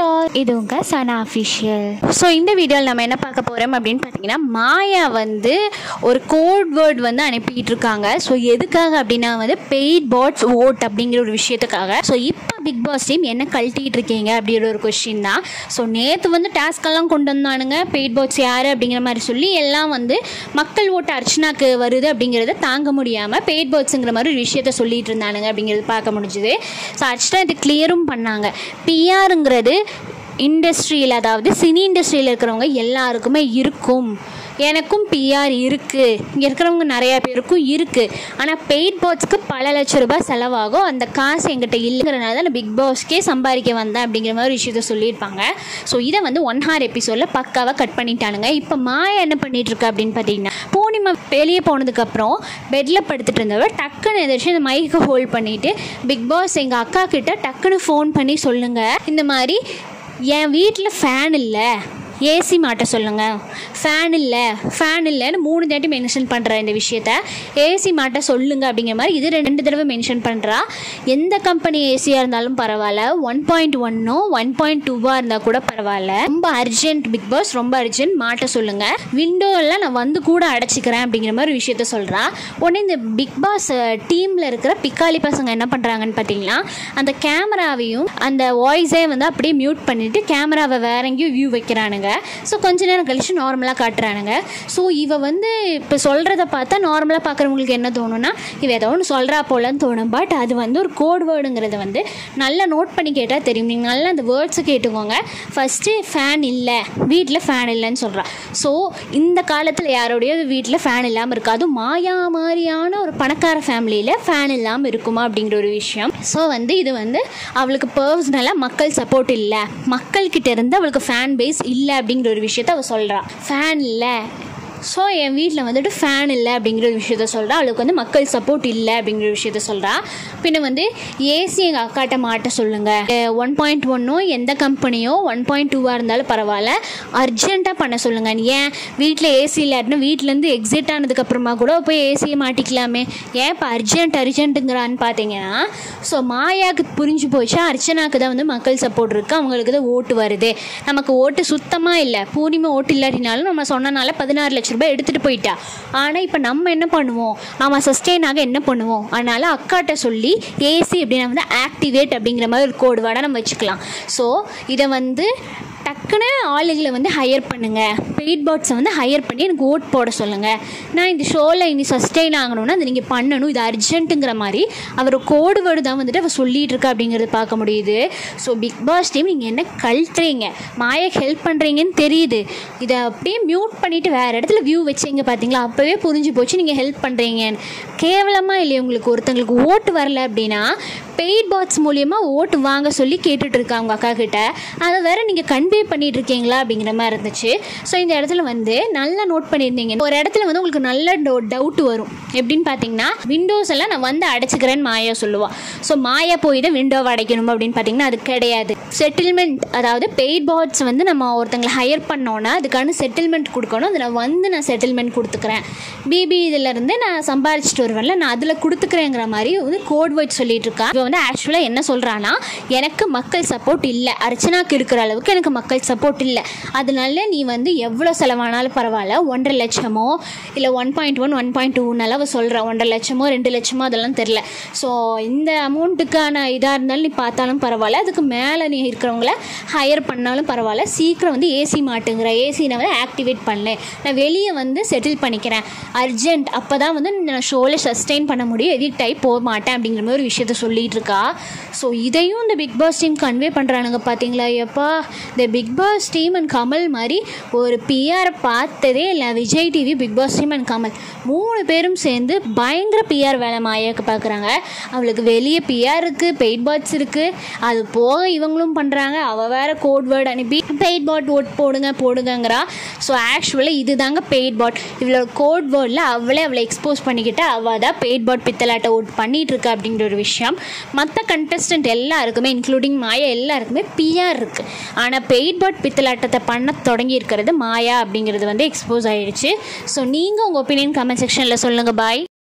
pass இது உங்கள் சனா official so இந்த வீடியோவில் நம்ம என்ன பார்க்க போகிறோம் அப்படின்னு பார்த்தீங்கன்னா மாயா வந்து ஒரு கோட் வேர்ட் வந்து அனுப்பிட்டு இருக்காங்க ஸோ எதுக்காக அப்படின்னா வந்து பெய்ட் பாட்ஸ் ஓட் அப்படிங்கிற ஒரு விஷயத்துக்காக ஸோ இப்போ பிக் பாஸ் டீம் என்ன கழட்டிட்டு இருக்கீங்க அப்படிங்கிற ஒரு கொஸ்டின் தான் ஸோ நேற்று வந்து டாஸ்க் எல்லாம் கொண்டு வந்தானுங்க பெய்ட் பாட்ஸ் யார் அப்படிங்கிற மாதிரி சொல்லி எல்லாம் வந்து மக்கள் ஓட்டு அர்ச்சனாக்கு வருது அப்படிங்கிறத தாங்க முடியாமல் பெய்ட் பாட்ஸுங்கிற மாதிரி ஒரு விஷயத்த சொல்லிட்டு இருந்தானுங்க அப்படிங்கிறது பார்க்க முடிஞ்சுது ஸோ அர்ச்சனா இது கிளியரும் பண்ணாங்க பிஆருங்கிறது இண்டஸ்ட்ரியில் அதாவது சினி இண்டஸ்ட்ரியில் இருக்கிறவங்க எல்லாருக்குமே இருக்கும் எனக்கும் பிஆர் இருக்குது இங்கே இருக்கிறவங்க நிறையா பேருக்கும் இருக்குது ஆனால் பெய்ட் பாட்ஸ்க்கு பல லட்ச ரூபாய் செலவாகும் அந்த காசு எங்கிட்ட இல்லைங்கிறனால தான் நான் பிக் பாஸ்க்கே சம்பாதிக்க வந்தேன் அப்படிங்கிற மாதிரி விஷயத்த சொல்லியிருப்பாங்க ஸோ இதை வந்து ஒன் ஹார் எபிசோடில் பக்காவாக கட் பண்ணிட்டானுங்க இப்போ மாயா என்ன பண்ணிட்டு இருக்கா அப்படின்னு பார்த்தீங்கன்னா பூர்ணிமா வெளியே போனதுக்கப்புறம் பெட்டில் படுத்துட்டு இருந்தவ டக்குன்னு எதிர்த்து இந்த மைக்கை ஹோல்ட் பண்ணிவிட்டு பிக் பாஸ் எங்கள் அக்கா கிட்ட டக்குன்னு ஃபோன் பண்ணி சொல்லுங்கள் இந்த மாதிரி என் வீட்டில் ஃபேன் இல்லை ஏசி மாட்ட சொல்லுங்கள் ஃபேன் இல்லை ஃபேன் இல்லைன்னு மூணு தாட்டி மென்ஷன் பண்ணுறா இந்த விஷயத்த ஏசி மாட்ட சொல்லுங்க அப்படிங்கிற மாதிரி இது ரெண்டு தடவை மென்ஷன் பண்ணுறா எந்த கம்பெனி ஏசியாக இருந்தாலும் பரவாயில்ல ஒன் பாயிண்ட் ஒன்னோ ஒன் பாயிண்ட் டூவாக இருந்தால் கூட பரவாயில்ல ரொம்ப அர்ஜென்ட் பிக் பாஸ் ரொம்ப அர்ஜென்ட் மாட்ட சொல்லுங்கள் விண்டோலாம் நான் வந்து கூட அடைச்சிக்கிறேன் அப்படிங்கிற மாதிரி ஒரு விஷயத்த சொல்கிறா உடனே இந்த பிக் பாஸ் டீமில் இருக்கிற பிக்காளி பசங்க என்ன பண்ணுறாங்கன்னு பார்த்தீங்கன்னா அந்த கேமராவையும் அந்த வாய்ஸே வந்து அப்படியே மியூட் பண்ணிவிட்டு கேமராவை வேற எங்கேயும் வியூ வைக்கிறானுங்க ஸோ கொஞ்ச நேரம் கழிச்சு நார்மலாக காட்டுறானுங்க ஸோ இவ வந்து இப்போ சொல்கிறத பார்த்தா நார்மலாக பார்க்குறவங்களுக்கு என்ன தோணும்னா இவ ஏதோ ஒன்று சொல்கிறா போலன்னு தோணும் பட் அது வந்து ஒரு கோட் வேர்டுங்கிறத வந்து நல்லா நோட் பண்ணி கேட்டால் தெரியும் நீங்கள் நல்லா அந்த வேர்ட்ஸை கேட்டுக்கோங்க ஃபஸ்ட்டு ஃபேன் இல்லை வீட்டில் ஃபேன் இல்லைன்னு சொல்கிறா ஸோ இந்த காலத்தில் யாரோடைய வீட்டில் ஃபேன் இல்லாமல் இருக்காது மாயா மாதிரியான ஒரு பணக்கார ஃபேமிலியில் ஃபேன் இல்லாமல் இருக்குமா அப்படிங்கிற ஒரு விஷயம் ஸோ வந்து இது வந்து அவளுக்கு பர்சனலாக மக்கள் சப்போர்ட் இல்லை மக்கள்கிட்ட இருந்து அவளுக்கு ஃபேன் பேஸ் இல்லை அப்படிங்கிற ஒரு விஷயத்த அவள் சொல்கிறா ஃபேன் இல்லை ஸோ என் வீட்டில் வந்துட்டு ஃபேன் இல்லை அப்படிங்கிற ஒரு விஷயத்த சொல்கிறா அவளுக்கு வந்து மக்கள் சப்போர்ட் இல்லை அப்படிங்கிற ஒரு விஷயத்த சொல்கிறா பின்ன வந்து ஏசி எங்கள் அக்காட்ட மாட்ட சொல்லுங்கள் ஒன் பாயிண்ட் ஒன்னோ எந்த கம்பெனியோ ஒன் பாயிண்ட் டூவாக இருந்தாலும் பரவாயில்ல அர்ஜென்ட்டாக பண்ண சொல்லுங்கள் ஏன் வீட்டில் ஏசி இல்லாட்டினா வீட்டிலேருந்து எக்ஸிட் ஆனதுக்கப்புறமா கூட போய் ஏசியை மாட்டிக்கலாமே ஏன் இப்போ அர்ஜென்ட் அர்ஜென்ட்டுங்கிறான்னு பார்த்தீங்கன்னா ஸோ மாயாவுக்கு புரிஞ்சு போச்சு அர்ச்சனாக்கு தான் வந்து மக்கள் சப்போர்ட் இருக்குது அவங்களுக்கு தான் ஓட்டு வருது நமக்கு ஓட்டு சுத்தமாக இல்லை பூர்ணிமா ஓட்டு இல்லாட்டினாலும் நம்ம சொன்னனால பதினாறு லட்ச ரூபாய் எடுத்துகிட்டு போயிட்டா ஆனால் இப்போ நம்ம என்ன பண்ணுவோம் நம்ம சஸ்டெயினாக என்ன பண்ணுவோம் அதனால் அக்காட்ட சொல்லி ஏசி அப்படின்னா வந்து ஆக்டிவேட் அப்படிங்கிற மாதிரி ஒரு கோடு வேர்டாக நம்ம வச்சுக்கலாம் ஸோ இதை வந்து டக்குன்னு ஆளுகளை வந்து ஹையர் பண்ணுங்கள் பெய்ட் பாட்ஸை வந்து ஹையர் பண்ணி எனக்கு ஓட் போட சொல்லுங்கள் நான் இந்த ஷோவில் இனி சஸ்டெயின் ஆகணும்னா அதை நீங்கள் பண்ணணும் இது அர்ஜென்ட்டுங்கிற மாதிரி அவர் கோடு வேர்டு தான் வந்துட்டு அவர் சொல்லிகிட்டு இருக்கா அப்படிங்கிறது பார்க்க முடியுது ஸோ பிக் பாஸ் டீம் நீங்கள் என்ன கழட்டுறீங்க மாயக்கு ஹெல்ப் பண்ணுறீங்கன்னு தெரியுது இதை அப்படியே மியூட் பண்ணிவிட்டு வேறு இடத்துல வியூ வச்சிங்க பார்த்தீங்களா அப்போவே புரிஞ்சு போச்சு நீங்கள் ஹெல்ப் பண்ணுறீங்கன்னு கேவலமாக இல்லையா உங்களுக்கு ஒருத்தங்களுக்கு ஓட்டு வரல அப்படின்னா பெய்ட் பாட்ஸ் மூலியமாக ஓட்டு வாங்க சொல்லி கேட்டுட்டு இருக்காங்க அவங்க அக்கா கிட்ட அதை வேற நீங்கள் கன்வே பண்ணிட்டு இருக்கீங்களா அப்படிங்கிற மாதிரி இருந்துச்சு ஸோ இந்த இடத்துல வந்து நல்லா நோட் பண்ணியிருந்தீங்க ஒரு இடத்துல வந்து உங்களுக்கு நல்ல டவுட் வரும் எப்படின்னு பார்த்தீங்கன்னா விண்டோஸ் எல்லாம் நான் வந்து அடைச்சிக்கிறேன்னு மாயா சொல்லுவாள் ஸோ மாயா போய் தான் விண்டோவை அடைக்கணும் அப்படின்னு பார்த்தீங்கன்னா அது கிடையாது செட்டில்மெண்ட் அதாவது பெய்ட் பாட்ஸ் வந்து நம்ம ஒருத்தங்களை ஹையர் பண்ணோன்னா அதுக்கான செட்டில்மெண்ட் கொடுக்கணும் அதில் வந்து நான் செட்டில்மெண்ட் கொடுத்துக்கிறேன் பிபி இதிலேருந்து நான் சம்பாரிச்சிட்டு வருவேன்ல நான் அதில் கொடுத்துக்கிறேங்கிற மாதிரி வந்து கோட் வேர்ட் சொல்லிட்டு இருக்கா இவன் வந்து ஆக்சுவலாக என்ன சொல்கிறான்னா எனக்கு மக்கள் சப்போர்ட் இல்லை அர்ச்சனாக்கு இருக்கிற அளவுக்கு எனக்கு மக்கள் சப்போர்ட் இல்லை அதனால நீ வந்து எவ்வளோ செலவானாலும் பரவாயில்ல ஒன்றரை லட்சமோ இல்லை one point one one point டூனால அவள் சொல்கிறா ஒன்றரை லட்சமோ ரெண்டு லட்சமோ அதெல்லாம் தெரில ஸோ இந்த அமௌண்ட்டுக்கான இதாக இருந்தாலும் நீ பார்த்தாலும் பரவாயில்ல அதுக்கு மேலே நீ இருக்கிறவங்கள ஹையர் பண்ணாலும் பரவாயில்ல சீக்கிரம் வந்து ஏசி மாட்டுங்கிற ஏசி நான் வந்து ஆக்டிவேட் பண்ணல நான் வெளியே வந்து செட்டில் பண்ணிக்கிறேன் அர்ஜென்ட் அப்போ தான் வந்து நான் ஷோவில் சஸ்டெயின் பண்ண முடியும் எடிட் ஆகி போக மாட்டேன் அப்படிங்கிற மாதிரி ஒரு விஷயத்த சொல்லிகிட்டு இருக்கா ஸோ இதையும் இந்த பிக் பாஸ் டீம் கன்வே பண்ணுறானுங்க பார்த்தீங்களா எப்பா இந்த Bigg Boss team and Kamal மாதிரி ஒரு பிஆரை பார்த்ததே இல்லை Vijay TV Bigg Boss team and Kamal மூணு பேரும் சேர்ந்து பயங்கர பிஆர் வேலை மாயாக்கு பார்க்குறாங்க அவளுக்கு வெளியே பிஆர் இருக்குது பெய்ட் பாட்ஸ் இருக்குது அது போக இவங்களும் பண்ணுறாங்க அவள் வேற கோட் வேர்டு அனுப்பி பெய்ட் பாட் ஓட் போடுங்க போடுங்கங்கிறா ஸோ ஆக்சுவலாக இது தாங்க பெய்ட் பாட் இவ்வளோ கோட் வேர்டில் அவளே அவளை எக்ஸ்போஸ் பண்ணிக்கிட்டு அவள் தான் பெய்ட் பாட் பித்தலாட்டை ஓட் பண்ணிகிட்டு இருக்கா அப்படிங்கிற ஒரு விஷயம் மற்ற கண்டஸ்டன்ட் எல்லாருக்குமே இன்க்ளூடிங் மாயா எல்லாருக்குமே பிஆர் இருக்குது ஆனால் பெய்ட் பாட் பித்தலாட்டத்தை பண்ண தொடங்கி இருக்கிறது மாயா அப்படிங்கிறது வந்து எக்ஸ்போஸ் ஆயிடுச்சு ஸோ நீங்கள் உங்கள் ஒப்பீனியன் கமெண்ட் செக்ஷனில் சொல்லுங்கள் பாய்